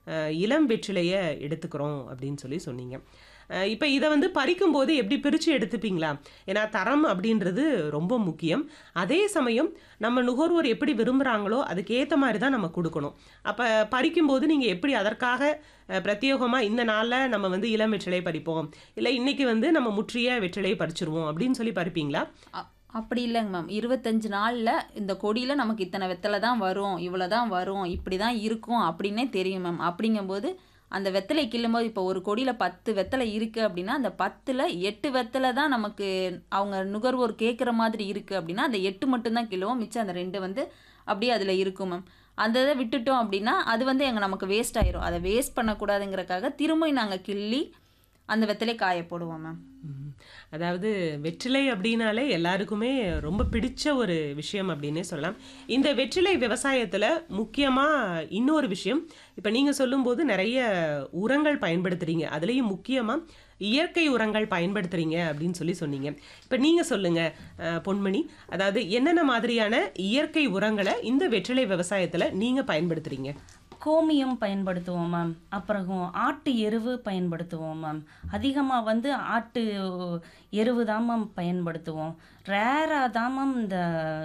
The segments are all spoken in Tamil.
அ இளம் வெற்றிலைய எடுத்துக்கிறோம் அப்படின்னு சொல்லி சொன்னீங்க. அ இப்ப இத வந்து பறிக்கும்போது எப்படி பிரிச்சு எடுத்துப்பீங்களா? ஏன்னா தரம் அப்படின்றது ரொம்ப முக்கியம். அதே சமயம் நம்ம நுகர்வோர் எப்படி விரும்புறாங்களோ, அதுக்கு ஏத்த மாரி தான் நம்ம குடுக்கணும். அப்ப பறிக்கும்போது நீங்க எப்படி அதற்காக அ பிரத்யேகமா இந்த நாள்ல நம்ம வந்து இளம் வெற்றிலை பறிப்போம். இல்ல இன்னைக்கு வந்து நம்ம முற்றிய வெற்றிலைய பறிச்சுருவோம் அப்படின்னு சொல்லி பறிப்பீங்களா? அ அப்படி இல்லங்க மேம். 25 நாள்ல இந்த கொடியில நமக்கு இத்தன வெத்தல தான் வரும், இவ்வளோ தான் வரும், இப்படி தான் இருக்கும் அப்படின்னே தெரியும் மேம். அப்படிங்கும்போது அந்த வெத்தலைய கிள்ளும்போது இப்போ ஒரு கொடியில 10 வெத்தல இருக்கு அப்படின்னா, அந்த 10ல 8 வெத்தல தான் நமக்கு அவங்க நுகர்வோர் கேட்குற மாதிரி இருக்கு அப்படின்னா, அந்த 8 மட்டும் தான் கிள்ளுவோம். மிச்சம் அந்த 2 வந்து அப்படியே அதில இருக்கும் மேம். அந்த இத விட்டுட்டோம் அப்படின்னா, அது வந்து எங்க நமக்கு வேஸ்ட் ஆயிரும். அத வேஸ்ட் பண்ணக்கூடாதுங்கிறக்காக திரும்பவும் நாங்க கிள்ளி அந்த வெத்தலைய காய போடுவோம் மேம். ம். அதாவது வெற்றிலை அப்படின்னாலே எல்லாருக்குமே ரொம்ப பிடிச்ச ஒரு விஷயம் அப்படின்னே சொல்லலாம். இந்த வெற்றிலை விவசாயத்துல முக்கியமா இன்னொரு விஷயம், இப்ப நீங்க சொல்லும்போது நெறைய உரங்கள் பயன்படுத்துறீங்க. அதுலயும் முக்கியமா இயற்கை உரங்கள் பயன்படுத்துறீங்க அப்படின்னு சொல்லி சொன்னீங்க. இப்ப நீங்க சொல்லுங்க அ பொன்மணி. அதாவது என்னென்ன மாதிரியான இயற்கை உரங்கள இந்த வெற்றிலை விவசாயத்துல நீங்க பயன்படுத்துறீங்க? கோமியம் பயன்படுத்துவோம் மேம். அப்புறம் ஆட்டு எருவு பயன்படுத்துவோம் மேம். அதிகமா வந்து ஆட்டு எருவு தான் மேம் பயன்படுத்துவோம். ரேரா தான் மேம் இந்த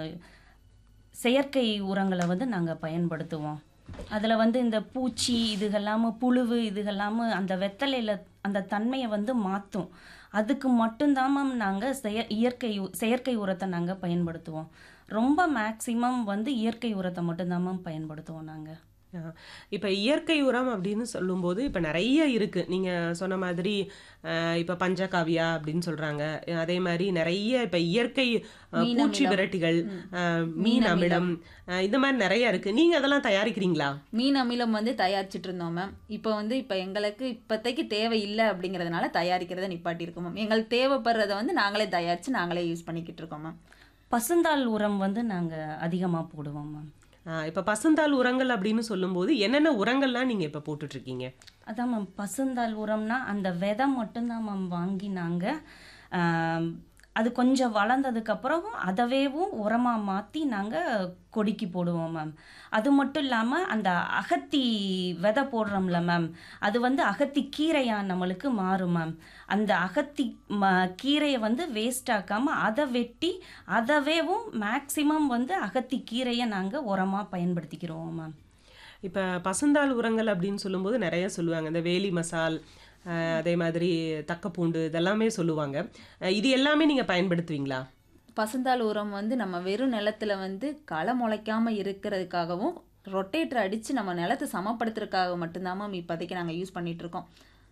செயற்கை உரங்கள வந்து நாங்க பயன்படுத்துவோம். அதுல வந்து இந்த பூச்சி இதுகெல்லாம புழுவு இதுகெல்லாம அந்த வெத்தலையில அந்த தன்மைய வந்து மாத்தும். அதுக்கு மட்டும் தான் மேம் நாங்க செய இயற்கை உ செயற்கை உரத்த நாங்க பயன்படுத்துவோம். ரொம்ப மேக்ஸிமம் வந்து இயற்கை உரத்த மட்டும் தான் மேம் பயன்படுத்துவோம் நாங்க. ஆ. இப்ப இயற்கை உரம் அப்படின்னு சொல்லும்போது, இப்ப நெறைய இருக்கு. நீங்க சொன்ன மாதிரி அ இப்ப பஞ்சகாவியா அப்படின்னு சொல்றாங்க. அதே மாரி நெறைய இப்ப இயற்கை அ மீன் பூச்சி அமிலம். விரட்டிகள், ம். அ மீன் மீன் அமிலம். அமிலம், அ இந்த மாரி நெறைய இருக்கு. நீங்க அதெல்லாம் தயாரிக்கிறீங்களா? மீன் அமிலம் வந்து தயாரிச்சுட்டு இருந்தோம் மேம். இப்போ வந்து இப்ப எங்களுக்கு இப்போதைக்கு தேவை இல்ல அப்படிங்கிறதுனால தயாரிக்கிறத நிப்பாட்டியிருக்கோம் மேம். எங்களுக்கு தேவைப்படுறத வந்து நாங்களே தயாரிச்சு நாங்களே யூஸ் பண்ணிக்கிட்டு இருக்கோம் மேம். பசுந்தாள் உரம் வந்து நாங்க அதிகமா போடுவோம் மேம். ஆ இப்ப பசுந்தாள் உரங்கள் அப்படின்னு சொல்லும்போது, என்னென்ன உரங்கள்லாம் நீங்க இப்ப போட்டுட்டு இருக்கீங்க? அதான் மேம் பசுந்தாள் உரம்னா அந்த விதை மட்டும் தான் மேம் வாங்கி நாங்க ஆ அது கொஞ்சம் வளர்ந்ததுக்கப்புறம் அதவேவும் உரமா மாத்தி நாங்க கொடிக்கு போடுவோம் மேம். அது மட்டும் இல்லாம அந்த அகத்தி விதை போடுறோம்ல மேம், அது வந்து அகத்தி கீரையா நம்மளுக்கு மாறும் மேம். அந்த அகத்தி ம கீரைய வந்து வேஸ்ட் ஆக்காம அத வெட்டி அதவேவும் மேக்ஸிமம் வந்து அகத்தி கீரைய நாங்க உரமா பயன்படுத்திக்கிருவோம் மேம். இப்ப பசுந்தாள் உரங்கள் அப்படின்னு சொல்லும்போது நெறைய சொல்லுவாங்க. இந்த வேலி மசால், அ அதே மாதிரி தக்கப்பூண்டு இதெல்லாமே சொல்லுவாங்க. அ இது எல்லாமே நீங்க பயன்படுத்துவீங்களா? பசுந்தாள் உரம் வந்து நம்ம வெறும் நிலத்துல வந்து களை முளைக்காம இருக்கிறதுக்காகவும், ரொட்டேட்டர் அடிச்சு நம்ம நிலத்த சமப்படுத்துறதுக்காக மட்டும் தான் மேம் இப்போதைக்கு நாங்க யூஸ் பண்ணிட்டு இருக்கோம்.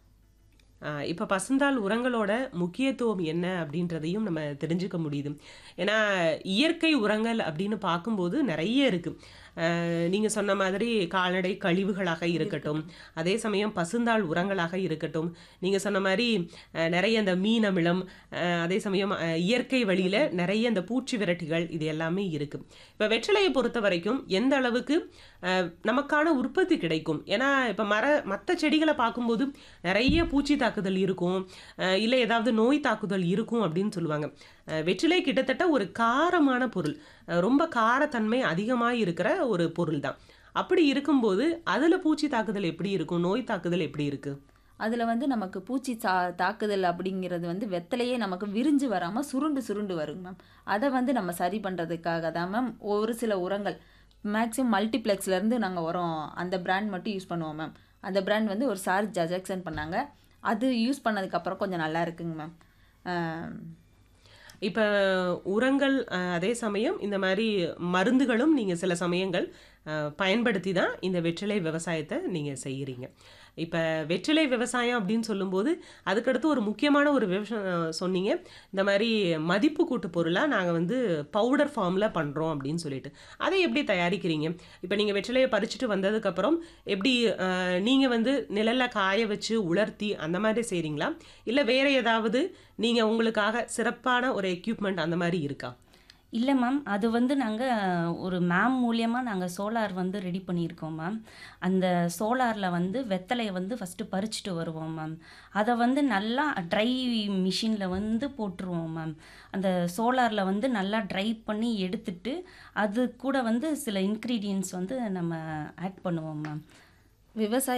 ஆ இப்ப பசுந்தாள் உரங்களோட முக்கியத்துவம் என்ன அப்படின்றதையும் நம்ம தெரிஞ்சுக்க முடியுது. ஏன்னா இயற்கை உரங்கள் அப்படின்னு பார்க்கும்போது நெறைய இருக்கு. அ நீங்க சொன்ன மாதிரி கால்நடை கழிவுகளாக இருக்கட்டும், அதே சமயம் பசுந்தாள் உரங்களாக இருக்கட்டும், நீங்க சொன்ன மாரி அ நெறைய இந்த மீன் அமிலம், அ அதே சமயம் அ இயற்கை வழியில நெறைய இந்த பூச்சி விரட்டிகள் இது எல்லாமே இருக்கு. இப்ப வெற்றிலைய பொறுத்தவரைக்கும் எந்த அளவுக்கு அ நமக்கான உற்பத்தி கிடைக்கும்? ஏன்னா இப்ப மர மத்த செடிகள பார்க்கும்போது நெறைய பூச்சி தாக்குதல் இருக்கும். அ இல்ல ஏதாவது நோய் தாக்குதல் இருக்கும் அப்படின்னு சொல்லுவாங்க. அ வெற்றிலை கிட்டத்தட்ட ஒரு காரமான பொருள். அ ரொம்ப காரத்தன்மை அதிகமா இருக்கிற ஒரு பொருள் தான். அப்படி இருக்கும்போது, அதுல பூச்சி தாக்குதல் எப்படி இருக்கும்? நோய் தாக்குதல் எப்படி இருக்கு? அதுல வந்து நமக்கு பூச்சி சா தாக்குதல் அப்படிங்கிறது வந்து வெத்தலையே நமக்கு விரிஞ்சு வராம சுருண்டு சுருண்டு வருங்க மேம். அத வந்து நம்ம சரி பண்றதுக்காக தான் மேம் ஒரு சில உரங்கள் மேக்ஸிமம் மல்டிப்ளெக்ஸ்லேருந்து நாங்க உரம் அந்த பிராண்ட் மட்டும் யூஸ் பண்ணுவோம் மேம். அந்த பிராண்ட் வந்து ஒரு சார் சஜெக்ஷன் பண்ணாங்க. அது யூஸ் பண்ணதுக்கப்புறம் கொஞ்சம் நல்லா இருக்குங்க மேம். அ இப்ப உரங்கள் அ அதே சமயம் இந்த மாரி மருந்துகளும் நீங்க சில சமயங்கள் அ பயன்படுத்தி தான் இந்த வெற்றிலை விவசாயத்த நீங்க செய்யறீங்க. இப்ப வெற்றிலை விவசாயம் அப்படின்னு சொல்லும்போது, அதுக்கடுத்து ஒரு முக்கியமான ஒரு விஷயம் சொன்னீங்க. இந்த மாரி மதிப்பு கூட்டு பொருளா நாங்க வந்து பவுடர் ஃபார்ம்ல பண்றோம் அப்படின்னு சொல்லிட்டு. அத எப்படி தயாரிக்கிறீங்க? இப்ப நீங்க வெற்றிலைய பறிச்சுட்டு வந்ததுக்கப்புறம் எப்படி அ நீங்க வந்து நிழல்ல காய வச்சு உலர்த்தி அந்த மாரி செய்றீங்களா? இல்ல வேற ஏதாவது நீங்க உங்களுக்காக சிறப்பான ஒரு எக்யூப்மென்ட் அந்த மாரி இருக்கா? இல்ல மேம். அது வந்து நாங்க ஒரு மேம் மூலியமா நாங்க சோலார் வந்து ரெடி பண்ணியிருக்கோம் மேம். அந்த சோலார்ல வந்து வெத்தலைய வந்து ஃபர்ஸ்ட்டு பறிச்சுட்டு வருவோம் மேம். அத வந்து நல்லா ட்ரை மிஷின்ல வந்து போட்டுருவோம் மேம். அந்த சோலார்ல வந்து நல்லா ட்ரை பண்ணி எடுத்துட்டு, அது கூட வந்து சில இன்கிரீடியன்ட்ஸ் வந்து நம்ம ஆட் பண்ணுவோம் மேம். விவசாய